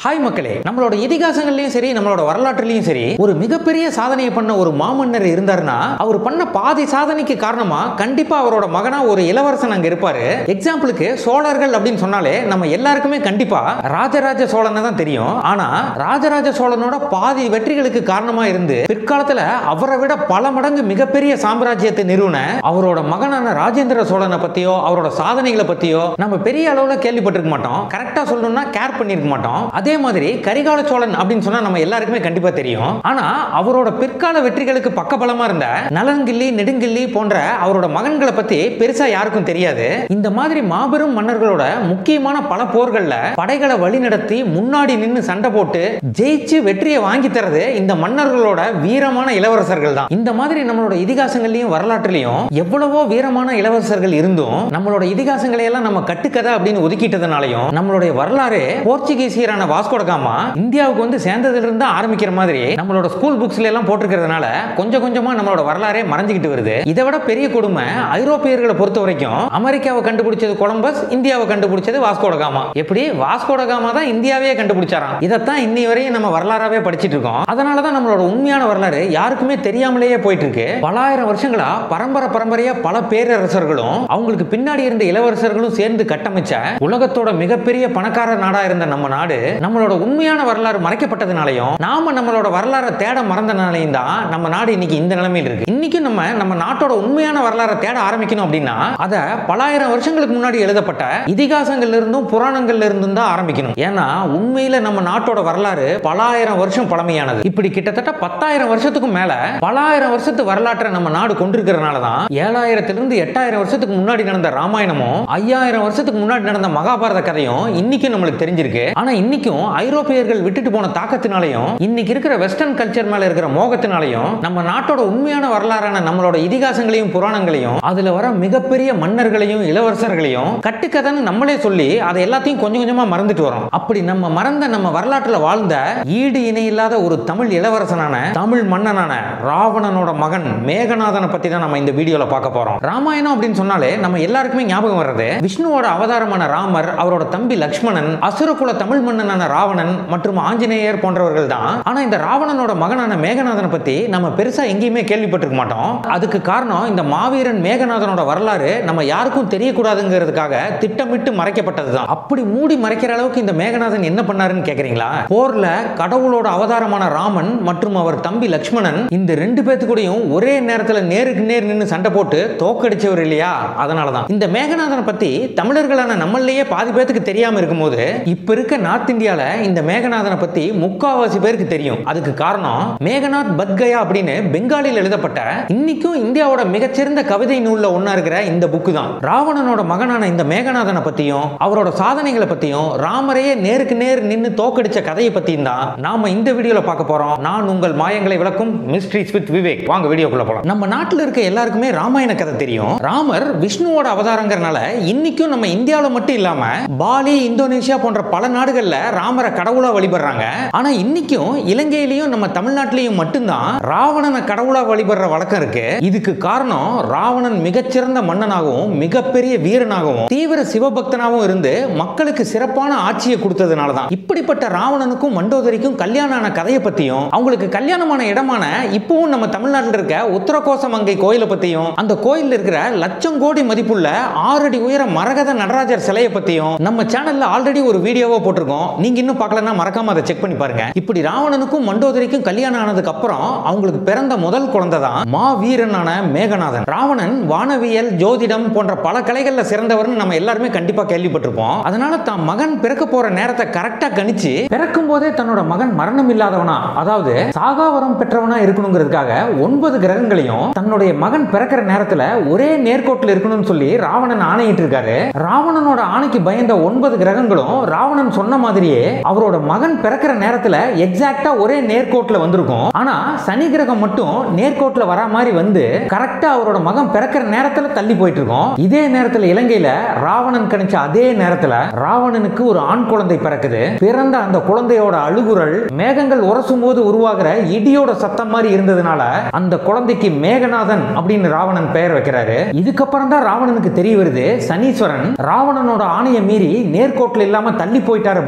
hi மக்களே நம்மளோட இதிகாசங்கள்லயும் சரி நம்மளோட வரலாற்றுலயும் சரி ஒரு மிகப்பெரிய சாதனையை பண்ண ஒரு மாமன்னர் இருந்தாருன்னா அவர் பண்ண பாதி சாதனைக்கு காரணமா கண்டிப்பா அவரோட மகனா ஒரு இளவரசன் அங்க இருப்பாரு எக்ஸாம்பிளுக்கு சோழர்கள் அப்படின்னு சொன்னாலே நம்ம எல்லாருக்குமே கண்டிப்பா ராஜராஜ சோழனை தான் தெரியும் ஆனா ராஜராஜ சோழனோட பாதி வெற்றிகளுக்கு காரணமா இருந்து பிற்காலத்துல அவரை விட பல மடங்கு மிகப்பெரிய சாம்ராஜ்யத்தை நிறுவன அவரோட மகனான ராஜேந்திர சோழனை பத்தியோ அவரோட சாதனைகளை பத்தியோ நம்ம பெரிய அளவுல கேள்விப்பட்டிருக்க மாட்டோம் கரெக்டா சொல்லணும்னா கேர் பண்ணிருக்க மாட்டோம் அதே மாதிரி கரிகால சோழன் அப்படின்னு சொன்னா நம்ம எல்லாருக்குமே கண்டிப்பா தெரியும் ஆனா அவரோட பிற்கால வெற்றிகளுக்கு பக்கபலமா இருந்த நலங்கிள்ளி நெடுங்கிள்ளி போன்ற அவரோட மகன்களை பத்தி பெருசா யாருக்கும் தெரியாது இந்த மாதிரி மாபெரும் மன்னர்களோட முக்கியமான பல போர்கள்ல படைகளை வழிநடத்தி முன்னாடி நின்னு சண்டை போட்டு ஜெயிச்சு வெற்றியை வாங்கி தரது இந்த மன்னர்களோட வீரமான இளவரசர்கள் தான் இந்த மாதிரி நம்மளோட இதிகாசங்கள்லயும் வரலாற்றுலயும் எவ்வளவோ வீரமான இளவரசர்கள் இருந்தும் நம்மளோட இதிகாசங்களை எல்லாம் நம்ம கட்டுக்கதை அப்படின்னு ஒதுக்கிட்டதுனாலையும் நம்மளுடைய வரலாறு போர்ச்சுகீசியரான வாஸ்கோட காமா இந்தியாவுக்கு வந்து சேர்ந்ததுல இருந்து ஆரம்பிக்கிற மாதிரி நம்மளோட ஸ்கூல் புக்ஸ்ல எல்லாம் போட்டிருக்கிறதுனால கொஞ்சம் கொஞ்சமா நம்மளோட வரலாறே மறைஞ்சுக்கிட்டு வருது இதை விட பெரிய கொடுமை ஐரோப்பியர்களை பொறுத்த வரைக்கும் அமெரிக்காவை கண்டுபிடிச்சது கொலம்பஸ் இந்தியாவை கண்டுபிடிச்சது வாஸ்கோட காமா எப்படி வாஸ்கோட காமா தான் இந்தியாவே கண்டுபிடிச்சாராம் இதைத்தான் இன்னி வரையும் நம்ம வரலாறாவே படிச்சிட்டு இருக்கோம் அதனால தான் நம்மளோட உண்மையான வரலாறு யாருக்குமே தெரியாமலேயே போயிட்டு இருக்கு பலாயிரம் வருஷங்களா பரம்பரை பரம்பரையா பல பேரரசர்களும் அவங்களுக்கு பின்னாடி இருந்த இளவரசர்களும் சேர்ந்து கட்டமைச்ச உலகத்தோட மிகப்பெரிய பணக்கார நாடா இருந்த நம்ம நாடு நம்மளோட உண்மையான வரலாறு மறைக்கப்பட்டதுனாலையும் நாம நம்மளோட வரலாறை தேட மறந்தனாலையும் தான் நம்ம நாடு இன்னைக்கு இந்த நிலைமையில் இருக்கு இன்னைக்கு நம்ம நம்ம நாட்டோட உண்மையான வரலாறை தேட ஆரம்பிக்கணும் அப்படின்னா அதை பலாயிரம் வருஷங்களுக்கு முன்னாடி எழுதப்பட்ட இதிகாசங்கள்ல இருந்தும் புராணங்கள்ல இருந்தும் தான் ஆரம்பிக்கணும் ஏன்னா உண்மையில நம்ம நாட்டோட வரலாறு பலாயிரம் வருஷம் பழமையானது இப்படி கிட்டத்தட்ட பத்தாயிரம் வருஷத்துக்கும் மேல பலாயிரம் வருஷத்து வரலாற்றை நம்ம நாடு கொண்டிருக்கிறனால தான் ஏழாயிரத்திலிருந்து எட்டாயிரம் வருஷத்துக்கு முன்னாடி நடந்த ராமாயணமும் ஐயாயிரம் வருஷத்துக்கு முன்னாடி நடந்த மகாபாரத கதையும் இன்னைக்கும் நம்மளுக்கு தெரிஞ்சிருக்கு ஆனா இன்னைக்கும் ஐரோப்பியர்கள் விட்டுட்டு போன தாக்கத்தினாலையும் இன்னைக்கு இருக்கிற வெஸ்டர்ன் கல்ச்சர் மேல இருக்கிற மோகத்தினாலையும் நம்ம நாட்டோட உண்மையான வரலாறான நம்மளோட இதிகாசங்களையும் புராணங்களையும் அதுல வர மிகப்பெரிய மன்னர்களையும் இளவரசர்களையும் கட்டுக்கதைன்னு நம்மளே சொல்லி அதை எல்லாத்தையும் கொஞ்சம் கொஞ்சமா மறந்துட்டு வரோம் அப்படி நம்ம மறந்த நம்ம வரலாற்றுல வாழ்ந்த ஈடு இணை இல்லாத ஒரு தமிழ் இளவரசனான தமிழ் மன்னனான ராவணனோட மகன் மேகநாதனை பத்தி தான் நம்ம இந்த வீடியோல பார்க்க போறோம் ராமாயணம் அப்படின்னு சொன்னாலே நம்ம எல்லாருக்குமே ஞாபகம் வர்றது விஷ்ணுவோட அவதாரமான ராமர் அவரோட தம்பி லக்ஷ்மணன் அசுரகுல தமிழ் மன்னனான ராவணன் மற்றும் ஆஞ்சநேயர் போன்றவர்கள் தான் ஆனா இந்த ராவணனோட மகனான மேகநாதனை பத்தி நம்ம பெருசா எங்கேயுமே கேள்விப்பட்டிருக்க மாட்டோம் அதுக்கு காரணம் இந்த மாவீரன் மேகநாதனோட வரலாறு நம்ம யாருக்கும் தெரியக்கூடாதுங்கிறதுக்காக திட்டமிட்டு மறைக்கப்பட்டதுதான் அப்படி மூடி மறைக்கிற அளவுக்கு இந்த மேகநாதன் என்ன பண்ணாருன்னு கேக்குறீங்களா போர்ல கடவுளோட அவதாரமான ராமன் மற்றும் அவர் தம்பி லக்ஷ்மணன் இந்த ரெண்டு பேத்து கூடயும் ஒரே நேரத்துல நேருக்கு நேர் நின்று சண்டை போட்டு தோக்கடிச்சவர் இல்லையா அதனாலதான் இந்த மேகநாதனை பத்தி தமிழர்களான நம்மளையே பாதி பேத்துக்கு தெரியாம இருக்கும்போது இப்ப இருக்க நார்த் இந்தியால இந்த மேகநாதனை பத்தி முக்காவாசி பேருக்கு தெரியும் அதுக்கு காரணம் மேகநாத் பத்கயா அப்படின்னு பெங்காலில் எழுதப்பட்ட இன்னைக்கும் இந்தியாவோட மிகச்சிறந்த கவிதை நூல்ல ஒன்னா இருக்கிற இந்த புக்கு தான் ராவணனோட மகனான இந்த மேகநாதனை பத்தியும் அவரோட சாதனைகளை பத்தியும் ராமரையே நேருக்கு நேர் நின்னு தோக்கடிச்ச கதையை பத்தியும் தான் நாம இந்த வீடியோல பார்க்க போறோம் நான் உங்கள் மாயங்களை விளக்கும் மிஸ்ட்ரிஸ் வித் விவேக் வாங்க வீடியோக்குள்ள போலாம் நம்ம நாட்டுல இருக்க எல்லாருக்குமே ராமாயண கதை தெரியும் ராமர் விஷ்ணுவோட அவதாரங்கிறனால இன்னைக்கும் நம்ம இந்தியாவில் மட்டும் இல்லாம பாலி இந்தோனேஷியா போன்ற பல நாடுகள்ல ராமரை கடவுளா வழிபடுறாங்க ஆனா இன்னைக்கும் இலங்கையிலையும் நம்ம தமிழ்நாட்டிலையும் மட்டும்தான் ராவணனை கடவுளா வழிபடுற வழக்கம் இருக்கு இதுக்கு காரணம் ராவணன் மிகச்சிறந்த மன்னனாகவும் மிகப்பெரிய வீரனாகவும் தீவிர சிவபக்தனாகவும் இருந்து மக்களுக்கு சிறப்பான ஆட்சியை கொடுத்ததுனால தான் இப்படிப்பட்ட ராவணனுக்கும் மண்டோதரிக்கும் கல்யாணம் ஆன கதையை பத்தியும் அவங்களுக்கு கல்யாணமான இடமான இப்பவும் நம்ம தமிழ்நாட்டில் இருக்க உத்தரகோசமங்கை கோயிலை பத்தியும் அந்த கோயில்ல இருக்கிற லட்சம் கோடி மதிப்புள்ள ஆறடி உயர மரகத நடராஜர் சிலையை பத்தியும் நம்ம சேனல்ல ஆல்ரெடி ஒரு வீடியோவா போட்டிருக்கோம் நீங்க இன்னும் பார்க்கலன்னா மறக்காம அதை செக் பண்ணி பாருங்க இப்படி ராவணனுக்கும் மண்டோதரிக்கும் கல்யாணம் ஆனதுக்கு அப்புறம் அவங்களுக்கு பிறந்த முதல் குழந்தை தான் மா வீரனான மேகநாதன் ராவணன் வானவியல் ஜோதிடம் போன்ற பல கலைகள்ல சிறந்தவர்னு நம்ம எல்லாருமே கண்டிப்பா கேள்விப்பட்டிருப்போம் அதனால தான் மகன் பிறக்க போற நேரத்தை கரெக்டா கணிச்சு பிறக்கும் போதே தன்னோட மகன் மரணம் இல்லாதவனா அதாவது சாகாவரம் பெற்றவனா இருக்கணுங்கிறதுக்காக ஒன்பது கிரகங்களையும் தன்னுடைய மகன் பிறக்கிற நேரத்துல ஒரே நேர்கோட்டில் இருக்கணும்னு சொல்லி ராவணன் ஆணையிட்டு இருக்காரு ராவணனோட ஆணைக்கு பயந்த ஒன்பது கிரகங்களும் ராவணன் சொன்ன மாதிரியே அவரோட மகன் பிறக்கிற நேரத்துல எக்ஸாக்டா ஒரே நேர்கோட்டில் வந்திருக்கும் ஆனா சனி கிரகம் மட்டும் நேர்கோட்டில் வரா மாதிரி வந்து கரெக்டா அவரோட மகன் பிறக்கிற நேரத்துல தள்ளி போயிட்டு இருக்கும் இதே நேரத்துல இலங்கையில ராவணன் கணிச்ச அதே நேரத்துல ராவணனுக்கு ஒரு ஆண் குழந்தை பிறக்குது பிறந்த அந்த குழந்தையோட அழுகுரல் மேகங்கள் உரசும் போது உருவாகிற இடியோட சத்தம் மாதிரி இருந்ததுனால அந்த குழந்தைக்கு மேகநாதன் அப்படின்னு ராவணன் பெயர் வைக்கிறாரு இதுக்கப்புறம் தான் ராவணனுக்கு தெரிய வருது சனீஸ்வரன் ராவணனோட ஆணையை மீறி நேர்கோட்டில் இல்லாம தள்ளி போயிட்டார் அப்படின்னு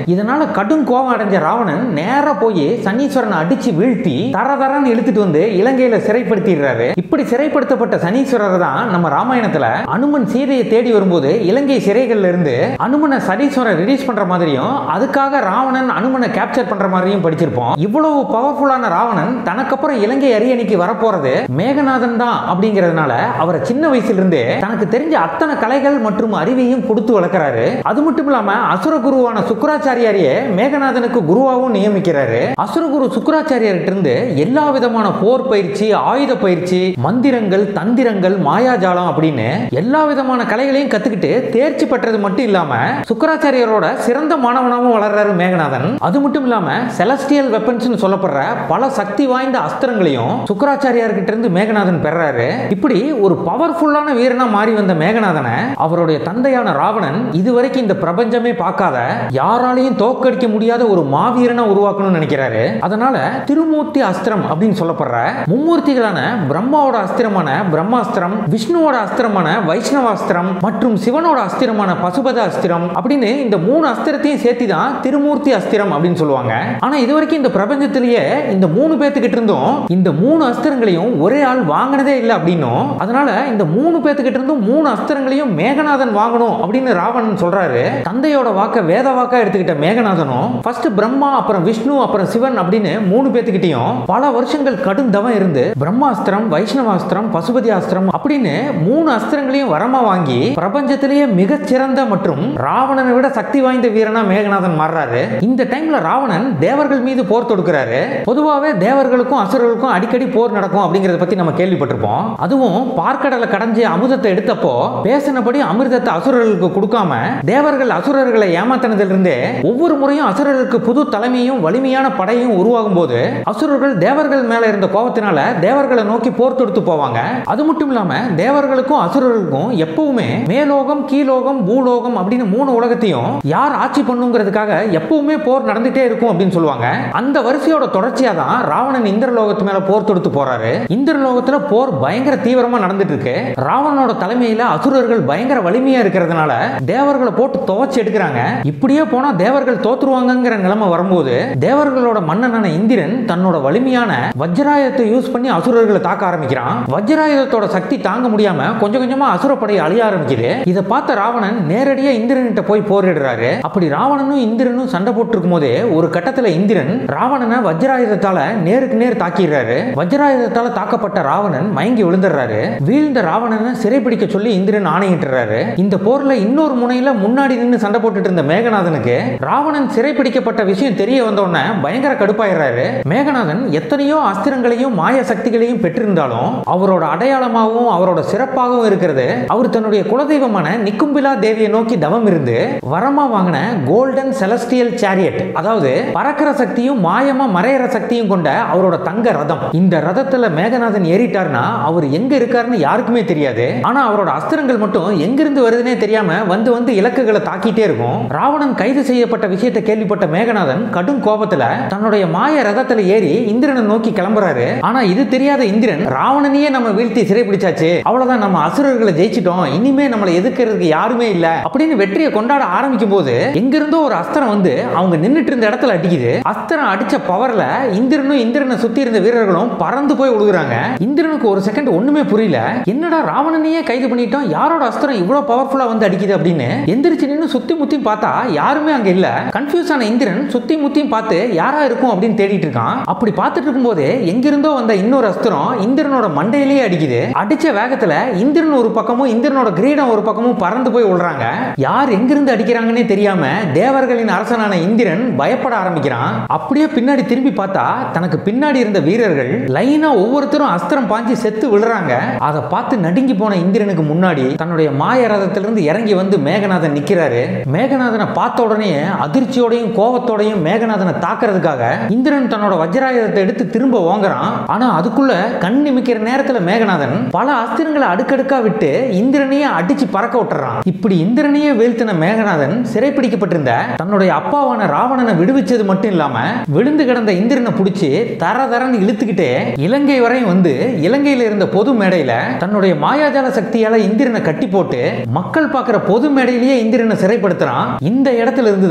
இதனால கடும் கோபம் அடைஞ்ச ராவணன் நேரா போய் சனீஸ்வரனை அடிச்சு வீழ்த்தி தர தரன்னு இழுத்துட்டு வந்து இலங்கையில சிறைப்படுத்திடுறாரு இப்படி சிறைப்படுத்தப்பட்ட சனீஸ்வரர் தான் நம்ம ராமாயணத்துல அனுமன் சீதையை தேடி வரும்போது இலங்கை சிறைகள்ல இருந்து அனுமனை சனீஸ்வரர் ரிலீஸ் பண்ற மாதிரியும் அதுக்காக ராவணன் அனுமனை கேப்சர் பண்ற மாதிரியும் படிச்சிருப்போம் இவ்வளவு பவர்ஃபுல்லான ராவணன் தனக்கப்புறம் இலங்கை அரியணைக்கு வரப்போறது மேகநாதன் தான் அப்படிங்கிறதுனால அவரை சின்ன வயசுல இருந்தே தனக்கு தெரிஞ்ச அத்தனை கலைகள் மற்றும் அறிவையும் கொடுத்து வளர்க்கறாரு அது மட்டும் இல்லாம அசுர குருவான சுக்கராச்சாரியாரையே மேகநாதனுக்கு குருவாவும் நியமிக்கிறாரு அசுரகுரு சுக்கராச்சாரியார்கிட்ட இருந்து எல்லா விதமான போர் பயிற்சி ஆயுத பயிற்சி மந்திரங்கள் தந்திரங்கள் மாயாஜாலம் அப்படின்னு எல்லா விதமான கலைகளையும் கத்துக்கிட்டு தேர்ச்சி பெற்றது மட்டும் இல்லாம சுக்கராச்சாரியரோட சிறந்த மாணவனாகவும் வளர்றாரு மேகநாதன் அது மட்டும் இல்லாம செலஸ்டியல் வெப்பன்ஸ் சொல்லப்படுற பல சக்தி வாய்ந்த அஸ்திரங்களையும் சுக்கராச்சாரியார்கிட்ட இருந்து மேகநாதன் பெறாரு இப்படி ஒரு பவர்ஃபுல்லான வீரனா மாறி வந்த மேகநாதனை அவருடைய தந்தையான ராவணன் இதுவரைக்கும் இந்த பிரபஞ்சமே பார்க்காத யாராலையும் தோக்கடிக்க முடியாத ஒரு மாவீரனை உருவாக்கணும்னு நினைக்கிறாரு அதனால திருமூர்த்தி அஸ்திரம் அப்படின்னு சொல்லப்படுற மும்மூர்த்திகளான பிரம்மாவோட அஸ்திரமான பிரம்மாஸ்திரம் விஷ்ணுவோட அஸ்திரமான வைஷ்ணவாஸ்திரம் மற்றும் சிவனோட அஸ்திரமான பசுபத அஸ்திரம் அப்படின்னு இந்த மூணு அஸ்திரத்தையும் சேர்த்து தான் திருமூர்த்தி அஸ்திரம் அப்படின்னு சொல்லுவாங்க ஆனா இது வரைக்கும் இந்த பிரபஞ்சத்திலேயே இந்த மூணு பேத்துக்கிட்ட இருந்தும் இந்த மூணு அஸ்திரங்களையும் ஒரே ஆள் வாங்கினதே இல்லை அப்படின்னும் அதனால இந்த மூணு பேத்துக்கிட்ட இருந்தும் மூணு அஸ்திரங்களையும் மேகநாதன் வாங்கணும் அப்படின்னு ராவணன் சொல்றாரு தந்தையோட வாக்க வேத வாக்கா எடுத்துக்கிட்ட மேகநாதனும் ஃபர்ஸ்ட் பிரம்மா அப்புறம் விஷ்ணு அப்புறம் சிவன் அப்படின்னு மூணு பேத்துக்கிட்டையும் பல வருஷங்கள் கடும் தவம் இருந்து பிரம்மாஸ்திரம் வைஷ்ணவாஸ்திரம் பசுபதி அஸ்திரம் அப்படின்னு மூணு அஸ்திரங்களையும் வரமா வாங்கி பிரபஞ்சத்திலேயே மிகச்சிறந்த மற்றும் ராவணனை விட சக்தி வாய்ந்த வீரனா மேகநாதன் மாறுறாரு இந்த டைம்ல ராவணன் தேவர்கள் மீது போர் தொடுக்கிறாரு பொதுவாகவே தேவர்களுக்கும் அசுரர்களுக்கும் அடிக்கடி போர் நடக்கும் அப்படிங்கறத பத்தி நம்ம கேள்விப்பட்டிருப்போம் அதுவும் பார்க்கடலை கடைஞ்சு அமுதத்தை எடுத்தப்போ பேசினபடி அமிர்தத்தை அசுரர்களுக்கு கொடுக்காம தேவர்கள் அசுரர்களை ஏமாத்தினதிலிருந்தே ஒவ்வொரு முறையும் அசுரர்களுக்கு புது தலைமையும் வலிமையான படையும் உருவாகும் போது அசுரர்கள் தேவர்கள் மேல இருந்த கோபத்தினால தேவர்களை நோக்கி போர் தொடுத்து போவாங்க அது மட்டும் இல்லாம தேவர்களுக்கும் அசுரர்களுக்கும் எப்பவுமே மேலோகம் கீழோகம் பூலோகம் அப்படின்னு மூணு உலகத்தையும் யார் ஆட்சி பண்ணுங்கிறதுக்காக எப்பவுமே போர் நடந்துட்டே இருக்கும் அப்படின்னு சொல்லுவாங்க அந்த வரிசையோட தொடர்ச்சியா தான் ராவணன் இந்திரலோகத்து மேல போர் தொடுத்து போறாரு இந்திரலோகத்துல போர் பயங்கர தீவிரமா நடந்துட்டு இருக்கு ராவணனோட தலைமையில அசுரர்கள் பயங்கர வலிமையா இருக்கிறதுனால தேவர்களை போட்டு துவச்சு எடுக்கிறாங்க இப்படியே போனா தேவர்கள் தோத்துருவாங்கங்கிற நிலைமை வரும்போது தேவர்களோட மன்னனான இந்திரன் தன்னோட வலிமையான வஜ்ராயுதத்தை யூஸ் பண்ணி அசுரர்களை தாக்க ஆரம்பிக்கிறான் வஜ்ராயுதத்தோட சக்தி தாங்க முடியாம கொஞ்சம் கொஞ்சமா அசுரப்படை அழிய ஆரம்பிக்குது இதை பார்த்த ராவணன் நேரடியா இந்திரன்கிட்ட போய் போரிடுறாரு அப்படி ராவணனும் இந்திரனும் சண்டை போட்டு இருக்கும் போதே ஒரு கட்டத்துல இந்திரன் ராவணனை வஜ்ராயுதத்தால நேருக்கு நேர் தாக்கிடுறாரு வஜ்ராயுதத்தால தாக்கப்பட்ட ராவணன் மயங்கி விழுந்துடுறாரு வீழ்ந்த ராவணனை சிறைப்பிடிக்க சொல்லி இந்திரன் ஆணையிட்டுறாரு இந்த போர்ல இன்னொரு முனையில முன்னாடி நின்று சண்டை போட்டுட்டு இருந்த மேகநாதனுக்கு ராவணன் சிறைப்பிடிக்கப்பட்ட விஷயம் தெரிய வந்த உடனே பயங்கர கடுப்பாயிடுறாரு மேகநாதன் எத்தனையோ அஸ்திரங்களையும் மாய சக்திகளையும் பெற்றிருந்தாலும் அவரோட அடையாளமாகவும் அவரோட சிறப்பாகவும் இருக்கிறது அவர் தன்னுடைய குலதெய்வமான நிக்கும்பிலா தேவியை நோக்கி தவம் இருந்து வரமா வாங்கின கோல்டன் செலஸ்டியல் சேரியட் அதாவது பறக்கிற சக்தியும் மாயமா மறையிற சக்தியும் கொண்ட அவரோட தங்க ரதம் இந்த ரதத்துல மேகநாதன் ஏறிட்டார்னா அவர் எங்க இருக்காருன்னு யாருக்குமே தெரியாது ஆனா அவரோட அஸ்திரங்கள் மட்டும் எங்கிருந்து வருதுன்னே தெரியாம வந்து வந்து இலக்குகளை தாக்கிட்டே இருக்கும் ராவணன் கைது செய்யப்பட்ட விஷயத்தை கேள்விப்பட்ட மேகநாதன் கடும் கோபத்துல தன்னுடைய மாய ரதத்துல ஏறி இந்திரனை நோக்கி கிளம்புறாரு ஆனா இது தெரியாத இந்திரன் ராவணனையே நம்ம வீழ்த்தி சிறைப்பிடிச்சாச்சு அவ்வளவுதான் நம்ம அசுரர்களை ஜெயிச்சிட்டோம் இனிமே நம்மளை எதிர்க்கிறதுக்கு யாருமே இல்ல அப்படின்னு வெற்றியை கொண்டாட ஆரம்பிக்கும் போது எங்கிருந்தோ ஒரு அஸ்திரம் வந்து அவங்க நின்னுட்டு இருந்த இடத்துல அடிக்குது அஸ்திரம் அடிச்ச பவர்ல இந்திரனும் இந்திரனை சுத்தி இருந்த வீரர்களும் பறந்து போய் விழுகுறாங்க இந்திரனுக்கு ஒரு செகண்ட் ஒண்ணுமே புரியல என்னடா ராவணனையே கைது பண்ணிட்டோம் யாரோட அஸ்திரம் இவ்வளவு பவர்ஃபுல்லா வந்து அடிக்குது அப்படின்னு எந்திரிச்சு நின்னு சுத்தி முத்தியும் பார்த்தா யாருமே அங்க இல்ல கன்ஃபியூஸ் ஆன இந்திரன் சுத்தி முத்தியும் பார்த்து யாரா இருக்கும் அப்படின்னு தேடிட்டு இருக்கான் அப்படி பார்த்துட்டு இருக்கும்போது எங்கிருந்தோ வந்த இன்னொரு அஸ்திரம் இந்திரனோட மண்டையிலேயே அடிக்குது அடிச்ச வேகத்துல இந்திரன் ஒரு பக்கமும் இந்திரனோட கிரீடம் ஒரு பக்கமும் பறந்து போய் விழுறாங்க யார் எங்கிருந்து அடிக்கிறாங்கன்னே தெரியாம தேவர்களின் அரசனான இந்திரன் பயப்பட ஆரம்பிக்கிறான் அப்படியே பின்னாடி திரும்பி பார்த்தா தனக்கு பின்னாடி இருந்த வீரர்கள் லைனா ஒவ்வொருத்தரும் அஸ்திரம் பாஞ்சு செத்து விழுறாங்க அதை பார்த்து நடுங்கி போன இந்திரனுக்கு முன்னாடி தன்னுடைய மாய ரதத்திலிருந்து இறங்கி வந்து மேகநாதன் நிக்கிறாரு மேகநாதனை பார்த்த உடனே அதிர்ச்சியோடையும் கோபத்தோடையும் மேகநாதனை தாக்குறதுக்காக இந்திரன் தன்னோட வஜ்ராயுதத்தை எடுத்து திரும்ப ஓங்குறான் ஆனா அதுக்குள்ள கண் நிமிக்கிற நேரத்துல மேகநாதன் பல அஸ்திரங்களை அடுக்கடுக்கா விட்டு இந்திரனையே அடிச்சு பறக்க விட்டுறான் இப்படி இந்திரனையே வீழ்த்தின மேகநாதன் சிறைப்பிடிக்கப்பட்டிருந்த தன்னுடைய அப்பாவான ராவணனை விடுவிச்சது மட்டும் இல்லாம விழுந்து கிடந்த இந்திரனை பிடிச்சி தர தரன்னு இழுத்துக்கிட்டே இலங்கை வரையும் வந்து இலங்கையில இருந்த பொது மேடையில தன்னுடைய மாயாஜால சக்தியால இந்திரனை கட்டி போட்டு மக்கள் பார்க்கிற பொது மேடையிலேயே இந்திரனை சிறைப்படுத்துறான் இந்த இடத்துல இருந்து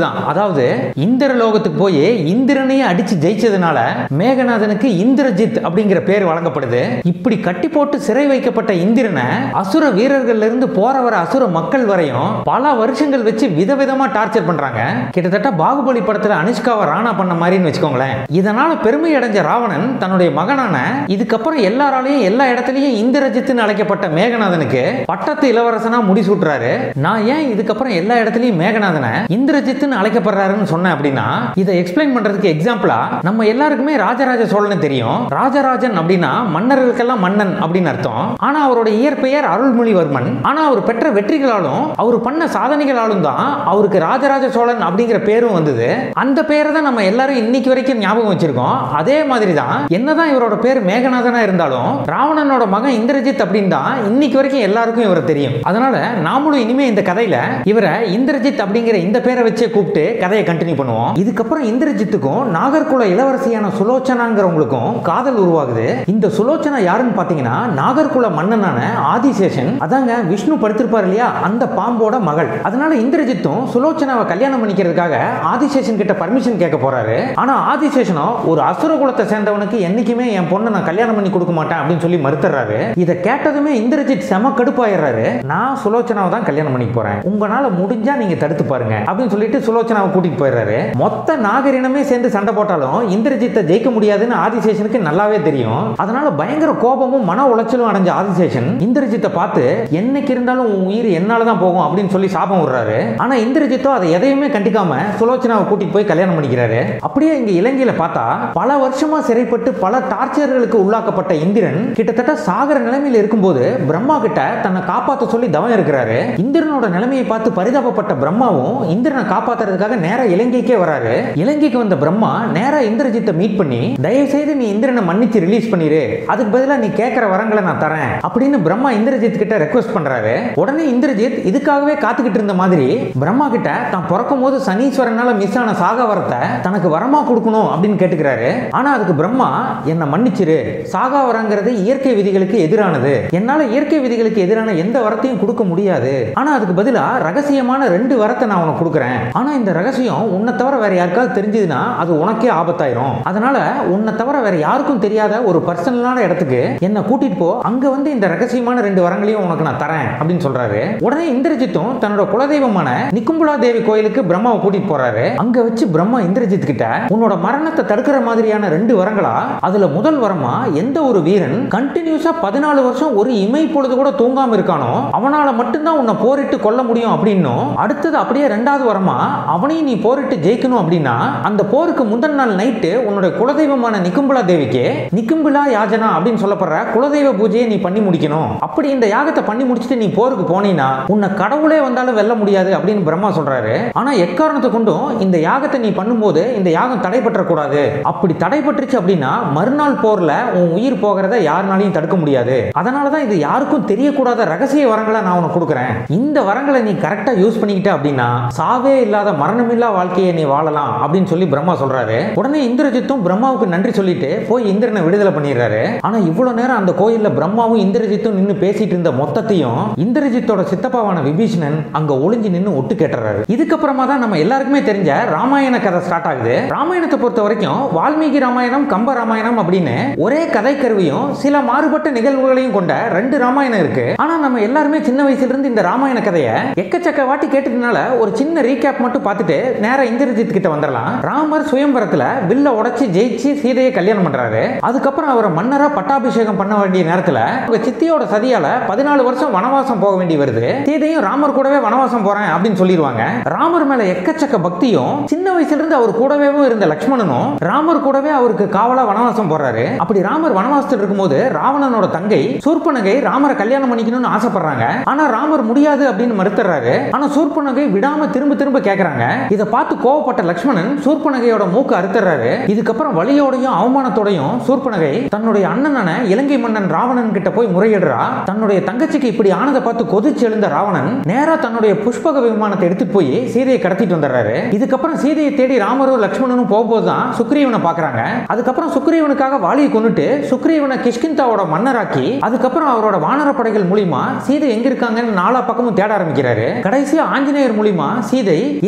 தான் அதாவது இந்திர லோகத்துக்கு போய் இந்திரனையே அடிச்சு ஜெயிச்சதுனால மேகநாதனுக்கு இந்திரஜித் அப்படிங்கிற பேர் வழங்கப்படுது இப்படி கட்டி போட்டு சிறை வைக்கப்பட்ட இந்திரனை அசுர வீரர்கள்ல இருந்து போற வர அசுர மக்கள் வரையும் பல வருஷங்கள் வச்சு விதவிதமா டார்ச்சர் பண்றாங்க கிட்டத்தட்ட பாகுபலி படத்துல அனுஷ்காவை ராணா பண்ண மாதிரின்னு வச்சுக்கோங்களேன் இதனால பெருமை அடைஞ்ச ராவணன் தன்னுடைய மகனான இதுக்கப்புறம் எல்லாராலையும் எல்லா இடத்துலயும் இந்திரஜித்னு அழைக்கப்பட்ட மேகநாதனுக்கு பட்டத்து இளவரசனா முடிசூட்டுறாரு நான் ஏன் இதுக்கப்புறம் எல்லா இடத்துலயும் மேகநாதனை இந்திரஜித்னு அழைக்கப்படுறாருன்னு சொன்னேன் அப்படின்னா இதை எக்ஸ்பிளைன் பண்றதுக்கு எக்ஸாம்பிளா நம்ம எல்லாருக்குமே ராஜராஜ சோழன் தெரியும் ராஜராஜன் அப்படின்னா மன்னர்களுக்கெல்லாம் மன்னன் அப்படின்னு அர்த்தம் ஆனா அவரோட இயற்பெயர் அருள்மொழிவர்மன் ஆனா அவர் பெற்ற வெற்றிகளாலும் அவர் பண்ண சாதனைகளாலும் தான் அவருக்கு ராஜராஜ சோழன் அப்படிங்கிற பேரும் வந்தது அந்த பேரை தான் நம்ம எல்லாரும் இன்னைக்கு வரைக்கும் ஞாபகம் வச்சிருக்கோம் அதே மாதிரி தான் என்னதான் இவரோட பேர் மேகநாதனா இருந்தாலும் ராவணனோட மகன் இந்திரஜித் அப்படின்னு தான் இன்னைக்கு வரைக்கும் எல்லாருக்கும் இவரை தெரியும் அதனால நாமளும் இனிமே இந்த கதையில இவரை இந்திரஜித் அப்படிங்கிற இந்த பேரை வச்சே கூப்பிட்டு கதையை கண்டினியூ பண்ணுவோம் இதுக்கப்புறம் இந்திரஜித்துக்கும் நாகர்குல இளவரசியான சுலோச்சனாங்கிறவங்களுக்கும் காதல் உருவாகுது இந்த சுலோச்சனா யாருன்னு பாத்தீங்கன்னா நாகர்குல மன்னனான ஆதிசேஷன் அதாங்க விஷ்ணு படுத்திருப்பார் இல்லையா அந்த பாம்போட மகள் அதனால இந்திரஜித்தும் சுலோச்சனாவை கல்யாணம் பண்ணிக்கிறதுக்காக ஆதிசேஷன் கிட்ட பர்மிஷன் கேட்க போறாரு ஆனா ஆதிசேஷனோ ஒரு அசுர குலத்தை சேர்ந்தவனுக்கு என்னைக்குமே என் பொண்ணை நான் கல்யாணம் பண்ணி கொடுக்க மாட்டேன் அப்படின்னு சொல்லி மறுத்துறாரு இதை கேட்டதுமே இந்திரஜித் செம கடுப்பாயிடுறாரு நான் சுலோச்சனாவை தான் கல்யாணம் பண்ணிக்க போறேன் உங்களால முடிஞ்சா நீங்க தடுத்து பாருங்க அப்படின்னு சொல்லிட்டு சுலோச்சனாவை கூட்டிட்டு போயிடுறாரு மொத்த நாகரினமே சேர்ந்து சண்டை போட்டாலும் இந்திரஜித்தை ஜெயிக்க முடியாதுன்னு ஆதிசேஷனுக்கு நல்லாவே தெரியும் அதனால பயங்கர கோபமும் மன உளைச்சலும் அடைஞ்ச ஆதிசேஷன் இந்திரஜித்தை பார்த்து என்னைக்கு இருந்தாலும் உன் உயிர் என்னால தான் போகும் அப்படின்னு சொல்லி சாபம் விடுறாரு ஆனா இந்திரஜித்தோ அதை எதையுமே கண்டிக்காம சுலோச்சனாவை கூட்டிட்டு போய் கல்யாணம் பண்ணிக்கிறாரு அப்படியே இங்க இலங்கையில பார்த்தா பல வருஷமா சிறைப்பட்டு பல டார்ச்சர்களுக்கு உள்ளாக்கப்பட்ட இந்திரன் கிட்டத்தட்ட சாகர நிலைமையில இருக்கும்போது பிரம்மா கிட்ட தன்னை காப்பாத்த சொல்லி தவம் இருக்கிறாரு இந்திரனோட நிலைமையை பார்த்து பரிதாபப்பட்ட பிரம்மாவும் இந்திரனை காப்பாத்துறதுக்காக நேரா இலங்கைக்கே வராரு இலங்கைக்கு வந்த பிரம்மா நேரா இந்திரஜித்தை மீட் பண்ணி தயவு செய்து நீ இந்திரனை மன்னிச்சு ரிலீஸ் பண்ணிரு அதுக்கு பதிலா நீ கேட்கிற வரங்களை நான் தரேன் அப்படின்னு பிரம்மா இந்திரஜித் கிட்ட ரெக்வஸ்ட் பண்றாரு உடனே இந்திரஜித் இதுக்காகவே காத்துக்கிட்டு இருந்த மாதிரி பிரம்மா கிட்ட தான் பிறக்கும் போது சனீஸ்வரனால மிஸ் ஆன சாக வரத்தை தனக்கு வரமா கொடுக்கணும் அப்படின்னு கேட்டுக்கிறாரு ஆனா அதுக்கு பிரம்மா என்னை மன்னிச்சிரு சாகா வரங்கிறது இயற்கை விதிகளுக்கு எதிரானது என்னால இயற்கை விதிகளுக்கு எதிரான எந்த வரத்தையும் கொடுக்க முடியாது ஆனா அதுக்கு பதிலா ரகசியமான ரெண்டு வரத்தை நான் உனக்கு கொடுக்குறேன் ஆனா இந்த ரகசியம் உன்னை தவிர வேற யாருக்காவது தெரிஞ்சதுன்னா அது உனக்கே ஆபத்தாயிரும் அதனால உன்னை தவிர வேற யாருக்கும் தெரியாத ஒரு பர்சனலான இடத்துக்கு என்னை கூட்டிட்டு போ அங்க வந்து இந்த ரகசியமான ரெண்டு வரங்களையும் உனக்கு நான் தரேன் அப்படின்னு சொல்றாரு உடனே இந்திரஜித்தும் தன்னோட குலதெய்வமான நிக்கும்புலா தேவி கோயிலுக்கு பிரம்மாவை கூட்டிட்டு போறாரு அங்க வச்சு பிரம்மா இந்திரஜித் கிட்ட உன்னோட மரணத்தை தடுக்கிற மாதிரியான ரெண்டு வரங்களா அதுல முதல் வரமா எந்த ஒரு வீரன் கண்டினியூஸா பதினாலு வருஷம் ஒரு இமை பொழுது கூட தூங்காம இருக்கானோ அவனால மட்டும்தான் உன்னை போரிட்டு கொல்ல முடியும் அப்படின்னும் அடுத்தது அப்படியே ரெண்டாவது வரமா அவனையும் நீ போரிட்டு ஜெயிக்கணும் அப்படின்னா அந்த போருக்கு முந்தின நாள் நைட்டு உன்னோட குலதெய்வமான நிக்கும்புலா தேவிக்கு நிக்கும்புலா யாஜனா அப்படின்னு சொல்லப்படுற குலதெய்வ பூஜையை நீ பண்ணி முடிக்கணும் அப்படி இந்த யாகத்தை பண்ணி முடிச்சுட்டு நீ போருக்கு போனீன்னா உன்னை கடவுளே வந்தாலும் வெல்ல முடியாது அப்படின்னு பிரம்மா சொல்றாரு ஆனா எக்காரணத்தை கொண்டும் இந்த யாகத்தை நீ பண்ணும்போது இந்த யாகம் தடைபற்றக்கூடாது அப்படி தடைபட்டுருச்சு அப்படின்னா மறுநாள் போர்ல உன் உயிர் போகிறத யாருனாலையும் தடுக்க முடியாது அதனால தான் இது யாருக்கும் தெரியக்கூடாத ரகசிய வரங்களை நான் உனக்கு கொடுக்குறேன் இந்த வரங்களை நீ கரெக்டா யூஸ் பண்ணிக்கிட்ட அப்படின்னா சாவே இல்லாத மரணமில்லா வாழ்க்கையை நீ வாழலாம் அப்படின்னு சொல்லி பிரம்மா சொல்றாரு உடனே இந்திரஜித்தும் பிரம்மாவுக்கு நன்றி சொல்லிட்டு போய் இந்திரனை விடுதலை பண்ணிடுறாரு ஆனா இவ்வளவு நேரம் அந்த கோயில்ல பிரம்மாவும் இந்திரஜித்தும் நின்னு பேசிட்டு இருந்த மொத்தத்தையும் இந்திரஜித்தோட சித்தப்பாவான விபீஷணன் அங்க ஒளிஞ்சு நின்னு ஒட்டு கேட்டுறாரு இதுக்கப்புறமா தான் நம்ம எல்லாருக்குமே தெரிஞ்ச ராமாயண கதை ஸ்டார்ட் ஆகுது ராமாயணத்தை பொறுத்த வரைக்கும் வால்மீகி ராமாயணம் கம்ப ராமாயணம் அப்படின்னு ஒரே கதை கருவியும் சில மாறுபட்ட நிகழ்வுகளையும் கொண்ட ரெண்டு ராமாயணம் இருக்கு ஆனா நம்ம எல்லாருமே சின்ன வயசுல இருந்து இந்த ராமாயண கதையை எக்கச்சக்க வாட்டி கேட்டதுனால ஒரு சின்ன ரீகேப் மட்டும் பார்த்துட்டு நேரா இந்திரஜித் கிட்ட வந்துடலாம் ராமர் சுயம்பரத்துல வில்ல உடைச்சு ஜெயிச்சு சீதையை கல்யாணம் பண்றாரு அதுக்கப்புறம் அவரை மன்னரா பட்டாபிஷேகம் பண்ண வேண்டிய நேரத்துல உங்க சித்தியோட சதியால பதினாலு வருஷம் வனவாசம் போக வேண்டி வருது சீதையும் ராமர் கூடவே வனவாசம் போறேன் அப்படின்னு சொல்லிடுவாங்க ராமர் மேல எக்கச்சக்க பக்தியும் சின்ன வயசுல இருந்து அவர் கூடவே இருந்த லக்ஷ்மணனும் ராமர் கூடவே அவருக்கு காவலா வனவாசம் போறாரு அப்படி ராமர் வனவாசத்தில் இருக்கும்போது ராவணனோட தங்கை சூர்பனகை ராமரை கல்யாணம் பண்ணிக்கணும்னு ஆசைப்படுறாங்க ஆனா ராமர் முடியாது அப்படின்னு மறுத்துறாரு ஆனா சூர்பனகை விடாம திரும்ப திரும்ப கேக்குறாங்க இதை பார்த்து கோவப்பட்ட லக்ஷ்மணன் சூர்பனகையோட மூக்கு அறுத்துறாரு இதுக்கப்புறம் வலியோடையும் அவமானத்தோடையும் சூர்பனகை தன்னுடைய அண்ணனான இலங்கை மன்னன் ராவணன் கிட்ட போய் முறையிடுறா தன்னுடைய தங்கச்சிக்கு இப்படி ஆனதை பார்த்து கொதிச்சு எழுந்த ராவணன் நேரா தன்னுடைய புஷ்பக விமானத்தை எடுத்துட்டு போய் சீதையை கடத்திட்டு வந்துடுறாரு இதுக்கப்புறம் சீதையை தேடி ராமரும் லக்ஷ்மணனும் போகும்போது தான் சுக்ரீவனை பாக்குறாங்க அதுக்கப்புறம் சுக்ரீவனுக்காக வாலியை கொண்டுட்டு சுக்ரீவனை கிஷ்கிந்தாவோட மன்னராக்கி அதுக்கப்புறம் அவரோட வானர படைகள் மூலியமா சீதை எங்க இருக்காங்கன்னு நாலா பக்கமும் தேட ஆரம்பிக்கிறாரு கடைசியா ஆஞ்சநேயர் மூலியமா சீதை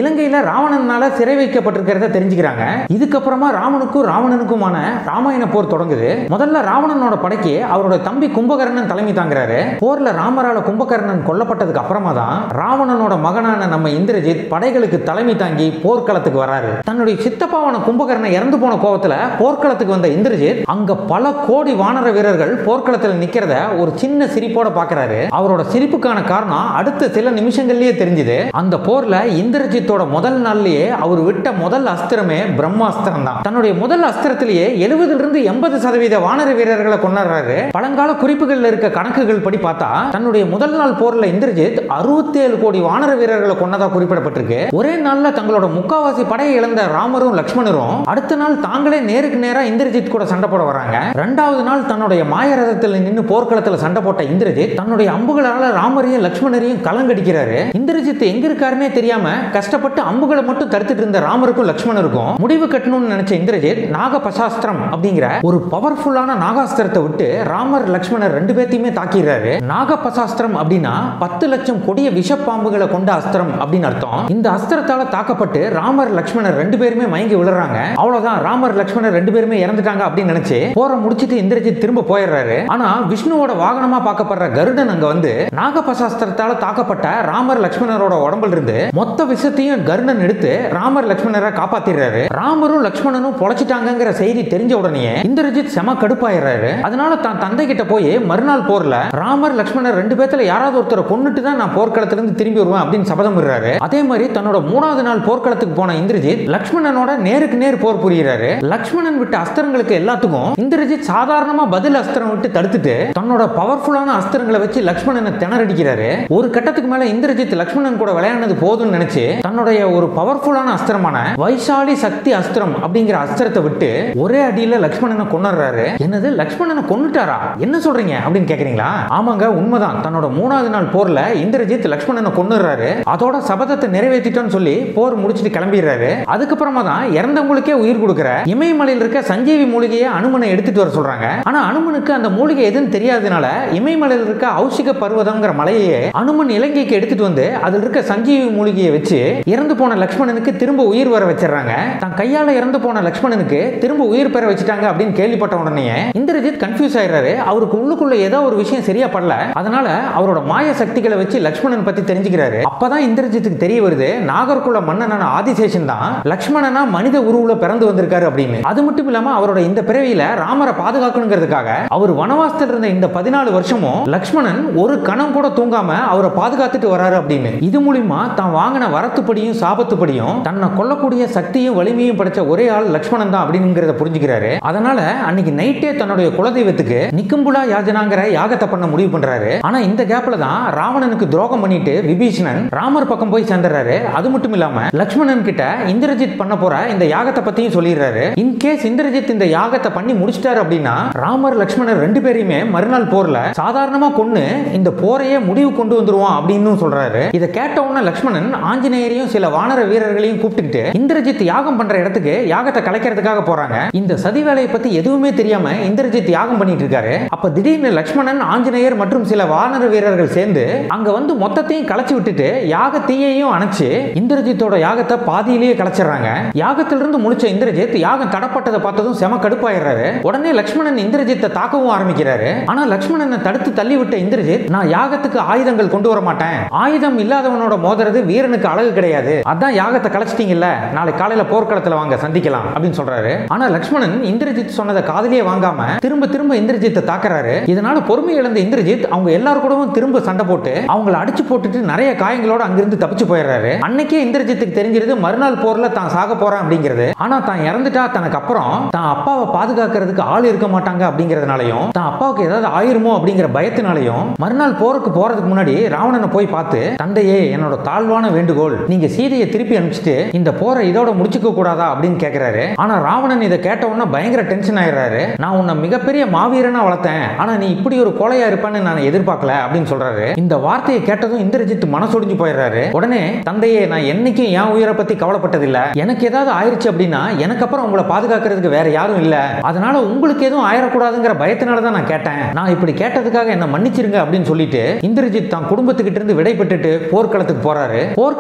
இலங்கையில ராவணனால சிறை வைக்கப்பட்டிருக்கிறத தெரிஞ்சுக்கிறாங்க இதுக்கப்புறமா ராமனுக்கும் ராவணனுக்குமான ராமாயண போர் தொடங்குது முதல்ல ராவணனோட படைக்கு அவரோட தம்பி கும்பகர்ணன் தலைமை தாங்குறாரு போர்ல ராமரால கும்பகர்ணன் கொல்லப்பட்டதுக்கு அப்புறமா தான் ராவணனோட மகனான நம்ம இந்திரஜித் படைகளுக்கு தலைமை தாங்கி போர்க்களத்துக்கு வராரு தன்னுடைய சித்தப்பாவான கும்பகர்ணன் இறந்து போன கோவத்துல போர்க்களத்துக்கு வந்த இந்திரஜித் அங்க பல கோடி வானர வீரர்கள் போர்க்களத்தில் நிக்கிறத ஒரு சின்ன சிரிப்போட பாக்குறாரு அவரோட சிரிப்புக்கான காரணம் அடுத்த சில நிமிஷங்கள்லயே தெரிஞ்சுது அந்த போர்ல இந்திரஜித்தோட முதல் நாள்லயே அவர் விட்ட முதல் அஸ்திரமே பிரம்மாஸ்திரம் தான் தன்னுடைய முதல் அஸ்திரத்திலேயே எழுபதுல இருந்து எண்பது சதவீத வானர வீரர்களை கொண்டாடுறாரு பழங்கால குறிப்புகள்ல இருக்க கணக்குகள் படி பார்த்தா தன்னுடைய முதல் நாள் போர்ல இந்திரஜித் அறுபத்தி ஏழு கோடி வானர வீரர்களை கொன்னதா குறிப்பிடப்பட்டிருக்கு ஒரே நாள்ல தங்களோட முக்காவாசி படையை இழந்த ராமரும் லக்ஷ்மணரும் அடுத்த நாள் தாங்களே நேருக்கு நேரா இந்திரஜித் கூட சண்டை போட வராங்க ரெண்டாவது நாள் தன்னுடைய மாய ரதத்தில் நின்று போர்க்களத்தில் சண்டை போட்ட இந்திரஜித் தன்னுடைய அம்புகளால ராமரையும் லக்ஷ்மணரையும் கலங்கடிக்கிறாரு இந்திரஜித் எங்க இருக்காருன்னே தெரியாம கஷ்டப்பட்டு அம்புகளை மட்டும் தடுத்துட்டு இருந்த ராமருக்கும் லக்ஷ்மணருக்கும் முடிவு கட்டணும்னு நினைச்ச இந்திரஜித் நாகபசாஸ்திரம் அப்படிங்கிற ஒரு பவர்ஃபுல்லான நாகாஸ்திரத்தை விட்டு ராமர் லக்ஷ்மணர் ரெண்டு பேர்த்தையுமே தாக்கிறாரு நாகபசாஸ்திரம் அப்படின்னா பத்து லட்சம் கொடிய விஷப்பாம்புகளை கொண்ட அஸ்திரம் அப்படின்னு அர்த்தம் இந்த அஸ்திரத்தால தாக்கப்பட்டு ராமர் லக்ஷ்மணர் ரெண்டு பேருமே மயங்கி விழுறாங்க அவ்வளவுதான் ராமர் லக்ஷ்மணர் ரெண்டு பேருமே இறந்துட்டாங்க அப்படின்னு நினைச்சு போற முடிச்சிட்டு இந்திரஜித் திரும்ப போயிடுறாரு ஆனா விஷ்ணுவோட வாகனமா பார்க்கப்படுற கருடன் அங்க வந்து நாகபசாஸ்திரத்தால தாக்கப்பட்ட ராமர் லக்ஷ்மணரோட உடம்புல இருந்து மொத்த விஷத்தையும் கருடன் எடுத்து ராமர் லக்ஷ்மணரை காப்பாத்திடுறாரு ராமரும் லக்ஷ்மணனும் பொழைச்சிட்டாங்கிற செய்தி தெரிஞ்ச உடனே இந்திரஜித் செம கடுப்பாயிடுறாரு அதனால தான் தந்தை கிட்ட போய் மறுநாள் போர்ல ராமர் லக்ஷ்மணர் ரெண்டு பேத்துல யாராவது ஒருத்தரை கொன்னுட்டு தான் நான் போர்க்களத்துல இருந்து திரும்பி வருவேன் அப்படின்னு சபதம் விடுறாரு அதே மாதிரி தன்னோட மூணாவது நாள் போர்க்களத்துக்கு போன இந்திரஜித் லக்ஷ்மணனோட நேருக்கு நேர் போர் புரிகிறாரு லக்ஷ்மணன் விட்ட அஸ்திரங்களுக்கு எல்லாத்துக்கும் இந்திரஜித் சாதாரணமா பதில் அஸ்திரம் விட்டு தடுத்துட்டு தன்னோட பவர்ஃபுல்லான அஸ்திரங்களை வச்சு லக்ஷ்மணனை திணறடிக்கிறாரு ஒரு கட்டத்துக்கு மேல இந்திரஜித் லக்ஷ்மணன் கூட விளையாடுனது போதும்னு நினைச்சு தன்னுடைய ஒரு பவர்ஃபுல்லான அஸ்திரமான வைசாலி சக்தி அஸ்திரம் அப்படிங்கிற அஸ்திரத்தை விட்டு ஒரே அடியில லக்ஷ்மணனை கொண்டுறாரு என்னது லக்ஷ்மணனை கொன்னுட்டாரா என்ன சொல்றீங்க அப்படின்னு கேக்குறீங்களா ஆமாங்க உண்மைதான் தன்னோட மூணாவது நாள் போர்ல இந்திரஜித் லக்ஷ்மணனை கொன்னுறாரு அதோட சபதத்தை நிறைவேற்றிட்டோம்னு சொல்லி போர் முடிச்சிட்டு கிளம்பிடுறாரு அதுக்கப்புறமா தான் இறந்தவங்களுக்கே உயிர் கொடுக்குற இமயமலையில் இருக்க சஞ்சீவி மூலிகையை அனுமனை எடுத்துட்டு வர சொல்றாங்க ஆனா அனுமனுக்கு அந்த மூலிகை எதுன்னு தெரியாதனால இமயமலையில் இருக்க ஔஷிக பர்வதம்ங்கிற மலையை அனுமன் இலங்கைக்கு எடுத்துட்டு வந்து அதில் இருக்க சஞ்சீவி மூலிகையை வச்சு இறந்து போன லக்ஷ்மணனுக்கு திரும்ப உயிர் வர வச்சிடறாங்க தன் கையால இறந்து போன லக்ஷ்மணனுக்கு திரும்ப உயிர் பெற வச்சுட்டாங்க அப்படின்னு கேள்விப்பட்ட உடனே இந்திரஜித் கன்ஃபியூஸ் ஆயிடுறாரு அவருக்கு உள்ளுக்குள்ள ஏதோ ஒரு விஷயம் சரியா படல அதனால அவரோட மாய சக்திகளை வச்சு லக்ஷ்மணன் பத்தி தெரிஞ்சுக்கிறாரு அப்பதான் இந்திரஜித்துக்கு தெரிய வருது நாகர்குல மன்னனான ஆதிசேஷன் தான் லக்ஷ்மணனா மனித உருவுல பிறந்து வந்திருக்காரு அப்படின்னு அது மட்டும் இல்லாம அவரோட இந்த பிறவியில ராமரை பாதுகாக்கணுங்கிறதுக்காக அவர் வனவாசத்தில் இருந்த இந்த பதினாலு வருஷமும் லக்ஷ்மணன் ஒரு கணம் கூட தூங்காம அவரை பாதுகாத்துட்டு வராரு அப்படின்னு இது மூலியமா தான் வாங்கின வரத்துப்படியும் சாபத்துப்படியும் தன்னை கொல்லக்கூடிய சக்தியும் வலிமையும் படைச்ச ஒரே ஆள் லக்ஷ்மணன் தான் அப்படிங்கிறத புரிஞ்சுக்கிறாரு அதனால அன்னைக்கு நைட்டே தன்னுடைய குலதெய்வத்துக்கு நிக்கும்புலா யாஜனாங்கிற யாகத்தை பண்ண முடிவு பண்றாரு ஆனா இந்த கேப்ல தான் ராவணனுக்கு துரோகம் பண்ணிட்டு விபீஷணன் ராமர் பக்கம் போய் சேர்ந்துறாரு அது மட்டும் இல்லாம லக்ஷ்மணன் கிட்ட இந்திரஜித் பண்ண போற இந்த யாகத்தை பத்தியும் சொல்லிடுறாரு இன் கேஸ் இந்திரஜித் இந்த யாகத்தை பண்ணி முடிச்சிட்டாரு அப்படின்னா ராமர் லக்ஷ்மணர் ரெண்டு பேரையுமே மறுநாள் போர்ல சாதாரணமா கொன்னு இந்த போரையே முடிவு கொண்டு வந்துருவான் அப்படின்னு சொல்றாரு இதை கேட்ட உடனே லக்ஷ்மணன் ஆஞ்சநேயரையும் சில வானர வீரர்களையும் கூப்பிட்டுக்கிட்டு இந்திரஜித் யாகம் பண்ற இடத்துக்கு யாகத்தை கலைக்கிறதுக்காக போறாங்க இந்த சதி வேலையை பத்தி எதுவுமே தெரியாம இந்திரஜித் யாகம் பண்ணிட்டு இருக்காரு அப்ப திடீர்னு லக்ஷ்மணன் ஆஞ்சநேயர் மற்றும் சில வானர வீரர்கள் சேர்ந்து அங்க வந்து மொத்தத்தையும் கலைச்சு விட்டுட்டு யாக தீயையும் அணைச்சு இந்திரஜித்தோட யாகத்தை பாதியிலேயே கலைச்சிடுறாங்க யாகத்திலிருந்து முடிச்ச இந்திரஜித் யாகம் தடப்பட்டதை பார்த்ததும் செம கடுப்பாயிடுறாரு உடனே லக்ஷ்மணன் இந்திரஜித்தை தாக்கவும் ஆரம்பிக்கிறாரு ஆனா லக்ஷ்மணனை தடுத்து தள்ளி விட்ட இந்திரஜித் நான் யாகத்துக்கு ஆயுதங்கள் கொண்டு வர மாட்டேன் ஆயுதம் இல்லாதவனோட மோதுறது வீரனுக்கு அழகு கிடையாது அதான் யாகத்தை கலைச்சிட்டீங்கல்ல நாளை காலையில போர்க்களத்துல வாங்க சந்திக்கலாம் அப்படின்னு சொல்றாரு ஆனா லக்ஷ்மணன் இந்திரஜித் சொன்னதை காதலியே வாங்காம திரும்ப திரும்ப இந்திரஜித்தை தாக்குறாரு இதனால பொறுமை இழந்த இந்திரஜித் அவங்க எல்லாரும் கூடவும் திரும்ப சண்டை போட்டு அவங்கள அடிச்சு போட்டுட்டு நிறைய காயங்களோட அங்கிருந்து தப்பிச்சு போயிடுறாரு அன்னைக்கே இந்திரஜித்துக்கு தெரிஞ்சிருது மறுநாள் போர்ல தான் சாக போறான் அப்படிங்கிறது ஆனா தான் இறந்துட்டா தனக்கு அப்புறம் தான் அப்பாவை பாதுகாக்கிறதுக்கு ஆள் இருக்க மாட்டாங்க அப்படிங்கறதுனாலையும் தான் அப்பாவுக்கு ஏதாவது ஆயிருமோ அப்படிங்கிற பயத்தினாலையும் மறுநாள் போருக்கு போறதுக்கு முன்னாடி ராவணனை போய் பார்த்து தந்தையே என்னோட தாழ்வான வேண்டுகோள் நீங்க சீதையை திருப்பி அனுப்பிச்சிட்டு இந்த போரை இதோட முடிச்சுக்க கூடாதா அப்படின்னு கேக்குறாரு ஆனா ராவணன் இதை கேட்ட உடனே பயங்கர டென்ஷன் ஆயிடுறாரு நான் உன்னை மிகப்பெரிய மாவீரனா வளர்த்தேன் ஆனா நீ இப்படி ஒரு கொலையா இருப்பேன்னு நான் எதிர்பார்க்கல அப்படின்னு சொல்றாரு இந்த வார்த்தையை கேட்டதும் இந்திரஜித் மனசொடிஞ்சு போயிடுறாரு உடனே தந்தையே நான் என்னைக்கும் என் உயிரை பத்தி கவலைப்பட்டதில்ல எனக்கு ஏதாவது ஆயிருச்சு அப்படின்னா எனக்கு அப்புறம் உங்களை பாதுகாக்கிறதுக்கு வேற யாரும் இல்ல அதனால உங்களுக்கு எதுவும் ஆயிடக்கூடாதுங்கிற பயத்தினால தான் நான் கேட்டேன் நான் இப்படி கேட்டதுக்காக என்ன மன்னிச்சிருங்க அப்படின்னு சொல்லிட்டு இந்திரஜித் தான் குடும்பத்துக்கிட்ட இருந்து விடை பெற்றுட்டு போர்க்களத்துக்கு போறாரு போர்க்களத்துக்கு வந்த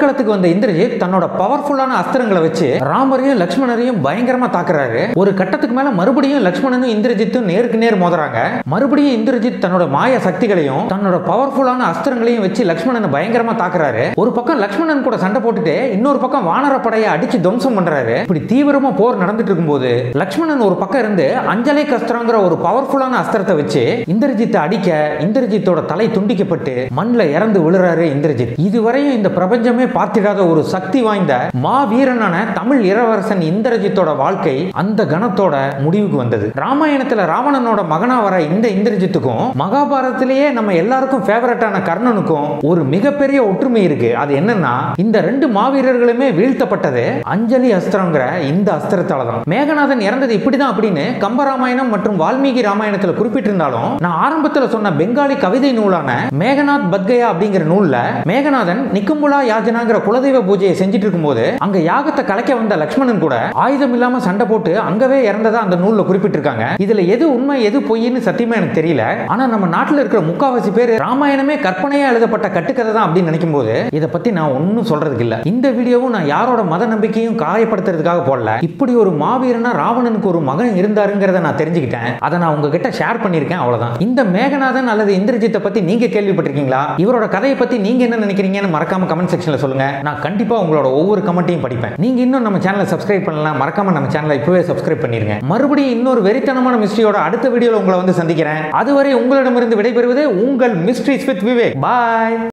வந்த இந்திரஜித் தன்னோட பவர்ஃபுல்லான அஸ்திரங்களை வச்சு ராமரையும் லக்ஷ்மணரையும் பயங்கரமா தாக்குறாரு ஒரு கட்டத்துக்கு மேல மறுபடியும் லக்ஷ்மணனும் இந்திரஜித்தும் நேருக்கு நேர் மோதுறாங்க மறுபடியும் இந்திரஜித் தன்னோட மாய சக்திகளையும் தன்னோட பவர்ஃபுல்லான அஸ்திரங்களையும் வச்சு லக்ஷ்மணனை பயங்கரமா தாக்குறாரு ஒரு பக்கம் லக்ஷ்மணன் கூட சண்டை போட்டுட்டு இன்னொரு பக்கம் வானர படையை அடிச்சு துவம்சம் பண்றாரு இப்படி தீவிரமா போர் நடந்துட்டு இருக்கும்போது லக்ஷ்மணன் ஒரு பக்கம் இருந்து அஞ்சலை கஸ்திரங்கிற ஒரு பவர்ஃபுல்லான அஸ்திரத்தை வச்சு இந்திரஜித்தை அடிக்க இந்திரஜித்தோட தலை துண்டிக்கப்பட்டு மண்ணில் இறந்து விழுறாரு இந்திரஜித் இதுவரையும் இந்த பிரபஞ்சமே பார்த்திடாத ஒரு சக்தி வாய்ந்த மா வீரனான தமிழ் இளவரசன் இந்திரஜித்தோட வாழ்க்கை அந்த கணத்தோட முடிவுக்கு வந்தது ராமாயணத்துல ராவணனோட மகனா வர இந்த இந்திரஜித்துக்கும் மகாபாரதத்திலேயே நம்ம எல்லாருக்கும் ஃபேவரட்டான கர்ணனுக்கும் ஒரு மிகப்பெரிய ஒற்றுமை இருக்கு அது என்னன்னா இந்த ரெண்டு மாவீரர்களுமே வீழ்த்தப்பட்டது அஞ்சலி அஸ்திரங்கிற இந்த அஸ்திரத்தால தான் மேகநாதன் இறந்தது இப்படிதான் அப்படின்னு கம்பராமாயணம் மற்றும் வால்மீகி ராமாயணத்துல குறிப்பிட்டிருந்தாலும் நான் ஆரம்பத்துல சொன்ன பெங்காலி கவிதை நூலான மேகநாத் பத்கயா அப்படிங்கிற நூல்ல மேகநாதன் நிக்கும்புலா யாஜனாங்கிற குலதெய்வ பூஜையை செஞ்சுட்டு இருக்கும்போது அங்க யாகத்தை கலைக்க வந்த லக்ஷ்மணன் கூட ஆயுதம் இல்லாம சண்டை போட்டு அங்கவே இறந்ததா அந்த நூல்ல குறிப்பிட்டிருக்காங்க இதுல எது உண்மை எது பொய்ன்னு சத்தியமா எனக்கு தெரியல ஆனா நம்ம நாட்டுல இருக்கிற முக்காவாசி பேர் ராமாயணமே கற்பனையா எழுதப்பட்ட கட்டுக்கதை தான் அப்படின்னு நினைக்கும் போது இதை பத்தி நான் ஒன்னும் சொல்றதுக்கு இல்ல இந்த வீடியோவும் நான் யாரோட மத நம்பிக்கையும் காயப்படுத்துறதுக்காக போடல இப்படி ஒரு மாவீரனா ராவணனுக்கு ஒரு மகன் இருந்தாருங்கிறத நான் தெரிஞ்சுக்கிட்டேன் அதை நான் உங்ககிட்ட ஷேர் பண்ணியிருக்கேன் அவ்வளவுதான் இந்த மேகநாதன் அல்லது இந்திரஜித்தை பத்தி நீங்க கேள்விப்பட்டிருக்கீங்களா இவரோட கதையை பத்தி நீங்க என்ன நினைக்கிறீங்கன்னு மறக்காம கமெண்ட் செக்ஷன்ல சொல்லுங்க நான் கண்டிப்பா உங்களோட ஒவ்வொரு கமெண்ட்டையும் படிப்பேன் நீங்க இன்னும் நம்ம சேனலை சப்ஸ்கிரைப் பண்ணலாம் மறக்காம நம்ம சேனலை இப்பவே சப்ஸ்கிரைப் பண்ணிருங்க மறுபடியும் இன்னொரு வெறித்தனமான மிஸ்ட்ரியோட அடுத்த வீடியோல உங்களை வந்து சந்திக்கிறேன் அதுவரை உங்களிடமிருந்து விடைபெறுவது உங்கள் மிஸ்ட்ரிஸ் வித் விவேக் பாய்